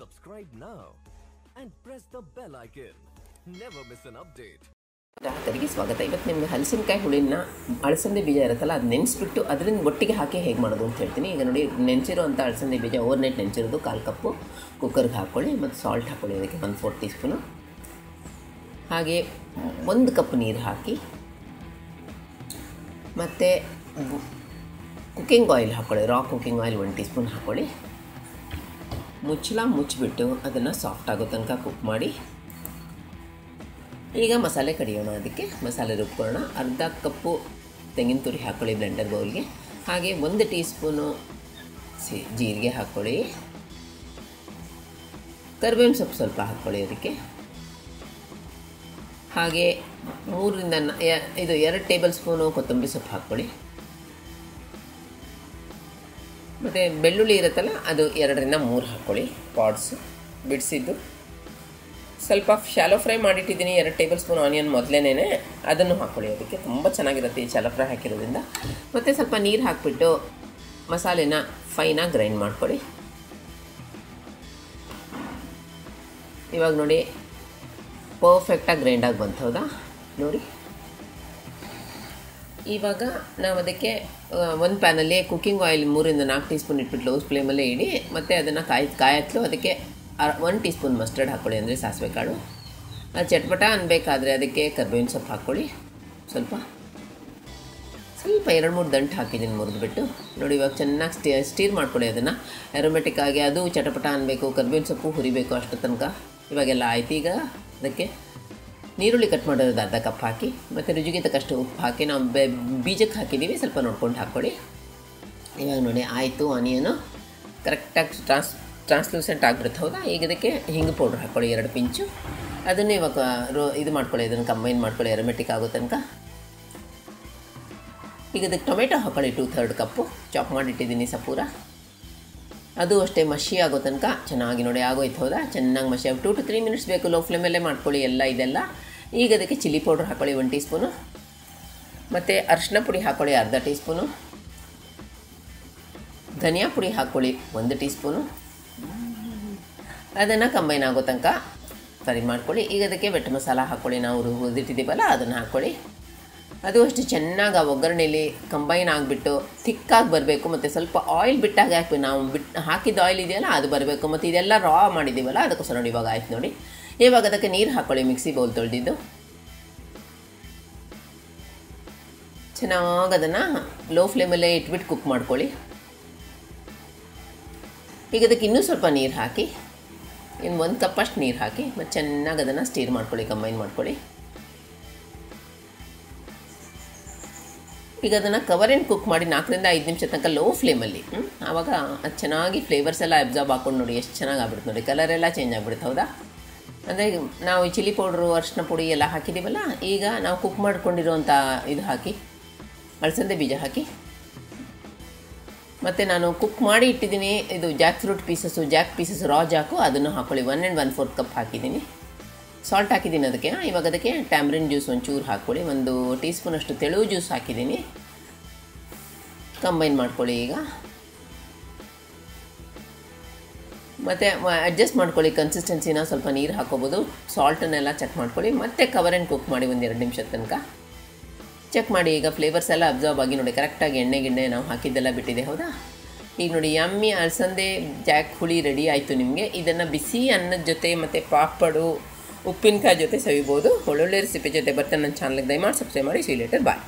Subscribe now and press the bell icon. Never miss an update. ಗ್ರಾಹಕರಿಗೆ ಸ್ವಾಗತ ಇವತ್ತು ನಿಮಗೆ ಹಲಸಿನಕಾಯಿ ಹುಳಿನ ಅಳಸಂದೆ ಬೀಜ ಇರುತ್ತಲ್ಲ ಅದು ನೆನೆಸ್ಬಿಟ್ಟು ಅದರಿಂದ ಒಟ್ಟಿಗೆ ಹಾಕಿ ಹೇಗೆ ಮಾಡೋದು ಅಂತ ಹೇಳ್ತೀನಿ ಈಗ ನೋಡಿ ನೆನೆಸಿರುವಂಥ ಅಳಸಂದೆ ಬೀಜ ಓವರ್ ನೈಟ್ ನೆನೆಸಿರೋದು ಕಾಲು ಕಪ್ಪು ಕುಕ್ಕರ್ಗೆ ಹಾಕ್ಕೊಳ್ಳಿ ಮತ್ತು ಸಾಲ್ಟ್ ಹಾಕ್ಕೊಳ್ಳಿ ಅದಕ್ಕೆ ಒಂದು ಫೋರ್ ಟೀ ಸ್ಪೂನು ಹಾಗೆ ಒಂದು ಕಪ್ ನೀರು ಹಾಕಿ ಮತ್ತು ಕುಕ್ಕಿಂಗ್ ಆಯಿಲ್ ಹಾಕ್ಕೊಳ್ಳಿ ರಾ cooking oil one teaspoon ಹಾಕ್ಕೊಳ್ಳಿ ಮುಚ್ಚಳ ಮುಚ್ಚಿಬಿಟ್ಟು ಅದನ್ನು ಸಾಫ್ಟ್ ಆಗೋ ತನಕ ಕುಕ್ ಮಾಡಿ ಈಗ ಮಸಾಲೆ ಕಡಿಯೋಣ ಅದಕ್ಕೆ ಮಸಾಲೆ ರುಬ್ಕೊಳ್ಳೋಣ ಅರ್ಧ ಕಪ್ಪು ತೆಂಗಿನ ತುರಿ ಹಾಕ್ಕೊಳ್ಳಿ ಬ್ಲೆಂಡರ್ ಬೌಲ್ಗೆ ಹಾಗೆ ಒಂದು ಟೀ ಸ್ಪೂನು ಸಿ ಜೀರಿಗೆ ಹಾಕ್ಕೊಳ್ಳಿ ಕರಿಬೇವಿನ ಸೊಪ್ಪು ಸ್ವಲ್ಪ ಹಾಕ್ಕೊಳ್ಳಿ ಅದಕ್ಕೆ ಹಾಗೆ ಮೂರರಿಂದ ನ- ಯ- ಇದು ಎರಡು ಟೇಬಲ್ ಸ್ಪೂನು ಕೊತ್ತಂಬರಿ ಸೊಪ್ಪು ಹಾಕ್ಕೊಳ್ಳಿ ಮತ್ತು ಬೆಳ್ಳುಳ್ಳಿ ಇರುತ್ತಲ್ಲ ಅದು ಎರಡರಿಂದ ಮೂರು ಹಾಕ್ಕೊಳ್ಳಿ ಪಾಡ್ಸು ಬಿಡಿಸಿದ್ದು ಸ್ವಲ್ಪ ಶಾಲೋ ಫ್ರೈ ಮಾಡಿಟ್ಟಿದ್ದೀನಿ ಎರಡು ಟೇಬಲ್ ಸ್ಪೂನ್ ಆನಿಯನ್ ಮೊದಲೇನೇ ಅದನ್ನು ಹಾಕ್ಕೊಳ್ಳಿ ಅದಕ್ಕೆ ತುಂಬ ಚೆನ್ನಾಗಿರುತ್ತೆ ಈ ಶಾಲೋ ಫ್ರೈ ಹಾಕಿರೋದ್ರಿಂದ ಮತ್ತು ಸ್ವಲ್ಪ ನೀರು ಹಾಕ್ಬಿಟ್ಟು ಮಸಾಲೆನ ಫೈನಾಗಿ ಗ್ರೈಂಡ್ ಮಾಡ್ಕೊಳ್ಳಿ ಇವಾಗ ನೋಡಿ ಪರ್ಫೆಕ್ಟಾಗಿ ಗ್ರೈಂಡಾಗಿ ಬಂತು ಹೌದಾ ನೋಡಿ ಇವಾಗ ನಾವು ಅದಕ್ಕೆ ಒಂದು ಪ್ಯಾನಲ್ಲಿ ಕುಕ್ಕಿಂಗ್ ಆಯಿಲ್ ಮೂರಿಂದ ನಾಲ್ಕು ಟೀ ಸ್ಪೂನ್ ಇಟ್ಬಿಟ್ಟು ಲೋ ಫ್ಲೇಮಲ್ಲೇ ಇಡಿ ಮತ್ತು ಅದನ್ನು ಕಾಯಿ ಕಾಯತ್ಲು ಅದಕ್ಕೆ ಒನ್ ಟೀ ಸ್ಪೂನ್ ಮಸ್ಟರ್ಡ್ ಹಾಕ್ಕೊಳ್ಳಿ ಅಂದರೆ ಸಾಸಿವೆ ಕಾಳು ಅದು ಚಟ್ಪಟ ಅನ್ಬೇಕಾದ್ರೆ ಅದಕ್ಕೆ ಕರ್ಬೇವಿನ ಸೊಪ್ಪು ಹಾಕ್ಕೊಳ್ಳಿ ಸ್ವಲ್ಪ ಸ್ವಲ್ಪ ಎರಡು ಮೂರು ದಂಟು ಹಾಕಿದ್ದೀನಿ ಮುರಿದ್ಬಿಟ್ಟು ನೋಡಿ ಇವಾಗ ಚೆನ್ನಾಗಿ ಸ್ಟೀ ಸ್ಟೀರ್ ಮಾಡ್ಕೊಳ್ಳಿ ಅದನ್ನು ಆರೋಮೆಟಿಕ್ ಆಗಿ ಅದು ಚಟಪಟ ಅನ್ಬೇಕು ಕರ್ಬೇವಿನ ಸೊಪ್ಪು ಹುರಿಬೇಕು ಅಷ್ಟು ತನಕ ಇವಾಗೆಲ್ಲ ಆಯ್ತು ಈಗ ಅದಕ್ಕೆ ನೀರುಳ್ಳಿ ಕಟ್ ಮಾಡೋದು ಅರ್ಧ ಕಪ್ ಹಾಕಿ ಮತ್ತು ರುಚಿಗೆ ತಕ್ಕಷ್ಟು ಉಪ್ಪು ಹಾಕಿ ನಾವು ಬೆ ಬೀಜಕ್ಕೆ ಹಾಕಿದ್ದೀವಿ ಸ್ವಲ್ಪ ನೋಡ್ಕೊಂಡು ಹಾಕ್ಕೊಳ್ಳಿ ಇವಾಗ ನೋಡಿ ಆಯಿತು ಆನಿಯನು ಕರೆಕ್ಟಾಗಿ ಟ್ರಾನ್ಸ್ ಟ್ರಾನ್ಸ್ಲೂಸೆಂಟ್ ಆಗಿಬಿಡುತ್ತೆ ಹೌದಾ ಈಗ ಇದಕ್ಕೆ ಹಿಂಗೆ ಪೌಡ್ರ್ ಹಾಕ್ಕೊಳ್ಳಿ ಎರಡು ಪಿಂಚು ಅದನ್ನೇ ಇವಾಗ ರೋ ಇದು ಮಾಡ್ಕೊಳ್ಳಿ ಇದನ್ನು ಕಂಬೈನ್ ಮಾಡ್ಕೊಳ್ಳಿ ಎರೋಮೆಟಿಕ್ ಆಗೋ ತನಕ ಈಗ ಅದಕ್ಕೆ ಟೊಮೆಟೊ ಹಾಕ್ಕೊಳ್ಳಿ ಟೂ ಥರ್ಡ್ ಕಪ್ಪು ಚಾಪ್ ಮಾಡಿಟ್ಟಿದ್ದೀನಿ ಸಪೂರ ಅದು ಅಷ್ಟೇ ಮಷಿ ಆಗೋ ತನಕ ಚೆನ್ನಾಗಿ ನೋಡಿ ಆಗೋಯ್ತು ಹೌದಾ ಚೆನ್ನಾಗಿ ಮಷಿ ಆಗಿ ಟೂ ಟು ತ್ರೀ ಮಿನಿಟ್ಸ್ ಬೇಕು ಲೋ ಫ್ಲೇಮಲ್ಲೇ ಮಾಡ್ಕೊಳ್ಳಿ ಎಲ್ಲ ಇದೆಲ್ಲ ಈಗ ಅದಕ್ಕೆ ಚಿಲ್ಲಿ ಪೌಡ್ರ್ ಹಾಕ್ಕೊಳ್ಳಿ ಒಂದು ಟೀ ಸ್ಪೂನು ಮತ್ತು ಅರಿಶಿನ ಪುಡಿ ಹಾಕ್ಕೊಳ್ಳಿ ಅರ್ಧ ಟೀ ಸ್ಪೂನು ಧನಿಯಾ ಪುಡಿ ಹಾಕ್ಕೊಳ್ಳಿ ಒಂದು ಟೀ ಸ್ಪೂನು ಅದನ್ನು ಕಂಬೈನ್ ಆಗೋ ತನಕ ಫ್ರೈ ಮಾಡ್ಕೊಳ್ಳಿ ಈಗ ಅದಕ್ಕೆ ಬೆಟ್ಟ ಮಸಾಲ ಹಾಕ್ಕೊಳ್ಳಿ ನಾವು ಹುರಿದಿಟ್ಟಿದ್ದೀವಲ್ಲ ಅದನ್ನು ಹಾಕ್ಕೊಳ್ಳಿ ಅದು ಅಷ್ಟು ಚೆನ್ನಾಗಿ ಆ ಒಗ್ಗರಣೆಯಲ್ಲಿ ಕಂಬೈನ್ ಆಗಿಬಿಟ್ಟು ಥಿಕ್ಕಾಗಿ ಬರಬೇಕು ಮತ್ತು ಸ್ವಲ್ಪ ಆಯಿಲ್ ಬಿಟ್ಟಾಗ ಹಾಕಿ ನಾವು ಬಿಟ್ಟು ಹಾಕಿದ ಆಯಿಲ್ ಇದೆಯಲ್ಲ ಅದು ಬರಬೇಕು ಮತ್ತು ಇದೆಲ್ಲ ರಾ ಮಾಡಿದ್ದೀವಲ್ಲ ಅದಕ್ಕೋಸ್ಕರ ನೋಡಿ ಇವಾಗ ಆಯ್ತು ನೋಡಿ ಇವಾಗ ಅದಕ್ಕೆ ನೀರು ಹಾಕ್ಕೊಳ್ಳಿ ಮಿಕ್ಸಿ ಬೌಲ್ ತೊಳೆದಿದ್ದು ಚೆನ್ನಾಗಿ ಅದನ್ನು ಲೋ ಫ್ಲೇಮಲ್ಲೇ ಇಟ್ಬಿಟ್ಟು ಕುಕ್ ಮಾಡ್ಕೊಳ್ಳಿ ಈಗ ಅದಕ್ಕೆ ಇನ್ನೂ ಸ್ವಲ್ಪ ನೀರು ಹಾಕಿ ಇನ್ನು ಒಂದು ಕಪ್ಪಷ್ಟು ನೀರು ಹಾಕಿ ಮತ್ತು ಚೆನ್ನಾಗಿ ಅದನ್ನು ಸ್ಟೀರ್ ಮಾಡ್ಕೊಳ್ಳಿ ಕಂಬೈನ್ ಮಾಡ್ಕೊಳ್ಳಿ ಈಗ ಅದನ್ನು ಕವರ್ ಆ್ಯಂಡ್ ಕುಕ್ ಮಾಡಿ ನಾಲ್ಕರಿಂದ ಐದು ನಿಮಿಷ ತನಕ ಲೋ ಫ್ಲೇಮಲ್ಲಿ ಹ್ಮ್? ಆವಾಗ ಅದು ಚೆನ್ನಾಗಿ ಫ್ಲೇವರ್ಸ್ ಎಲ್ಲ ಅಬ್ಸಾರ್ಬ್ ಹಾಕೊಂಡು ನೋಡಿ ಎಷ್ಟು ಚೆನ್ನಾಗಿ ಆಗ್ಬಿಡುತ್ತೆ ನೋಡಿ ಕಲರ್ ಎಲ್ಲ ಚೇಂಜ್ ಆಗ್ಬಿಡುತ್ತೆ ಹೌದಾ ಅಂದರೆ ನಾವು ಈ ಚಿಲ್ಲಿ ಪೌಡ್ರು ಅರಿಶಿನ ಪುಡಿ ಎಲ್ಲ ಹಾಕಿದ್ದೀವಲ್ಲ ಈಗ ನಾವು ಕುಕ್ ಮಾಡ್ಕೊಂಡಿರೋಂಥ ಇದು ಹಾಕಿ ಅಳಸಂದೆ ಬೀಜ ಹಾಕಿ ಮತ್ತು ನಾನು ಕುಕ್ ಮಾಡಿ ಇಟ್ಟಿದ್ದೀನಿ ಇದು jack fruit pieces jack pieces raw jack ಅದನ್ನು ಹಾಕ್ಕೊಳ್ಳಿ one and one fourth cup ಹಾಕಿದ್ದೀನಿ ಸಾಲ್ಟ್ ಹಾಕಿದ್ದೀನಿ ಅದಕ್ಕೆ ಇವಾಗ ಅದಕ್ಕೆ ಟ್ಯಾಮ್ರಿನ್ ಜ್ಯೂಸ್ ಒಂಚೂರು ಹಾಕ್ಕೊಳ್ಳಿ ಒಂದು ಟೀ ಸ್ಪೂನಷ್ಟು ತೆಳು ಜ್ಯೂಸ್ ಹಾಕಿದ್ದೀನಿ ಕಂಬೈನ್ ಮಾಡ್ಕೊಳ್ಳಿ ಈಗ ಮತ್ತು ಅಡ್ಜಸ್ಟ್ ಮಾಡ್ಕೊಳ್ಳಿ ಕನ್ಸಿಸ್ಟೆನ್ಸಿನ ಸ್ವಲ್ಪ ನೀರು ಹಾಕೋಬೋದು ಸಾಲ್ಟನ್ನೆಲ್ಲ ಚೆಕ್ ಮಾಡ್ಕೊಳ್ಳಿ ಮತ್ತೆ ಕವರ್ ಆ್ಯಂಡ್ ಕುಕ್ ಮಾಡಿ ಒಂದು ಎರಡು ನಿಮಿಷದ ತನಕ ಚೆಕ್ ಮಾಡಿ ಈಗ ಫ್ಲೇವರ್ಸ್ ಎಲ್ಲ ಅಬ್ಸರ್ವ್ ಆಗಿ ನೋಡಿ ಕರೆಕ್ಟಾಗಿ ಎಣ್ಣೆ ಗಿಣ್ಣೆ ನಾವು ಹಾಕಿದ್ದೆಲ್ಲ ಬಿಟ್ಟಿದೆ ಹೌದಾ ಈಗ ನೋಡಿ ಯಮ್ಮಿ ಅಲಸಂದೆ ಜಾಕ್ ಹುಳಿ ರೆಡಿ ಆಯಿತು ನಿಮಗೆ ಇದನ್ನು ಬಿಸಿ ಅನ್ನದ ಜೊತೆ ಮತ್ತು ಪಾಪಡು ಉಪ್ಪಿನಕಾಯಿ ಜೊತೆ ಸವಿಬೋದು ಒಳ್ಳೊಳ್ಳೆ ರೆಸಿಪಿ ಜೊತೆ ಬರ್ತಾನೆ ನನ್ನ ಚಾನಲ್ಗೆ ದಯಮಾಡಿ ಸಬ್ಸ್ಕ್ರೈಬ್ ಮಾಡಿ ಸಿ ಲೇಟರ್ ಬಾಯ್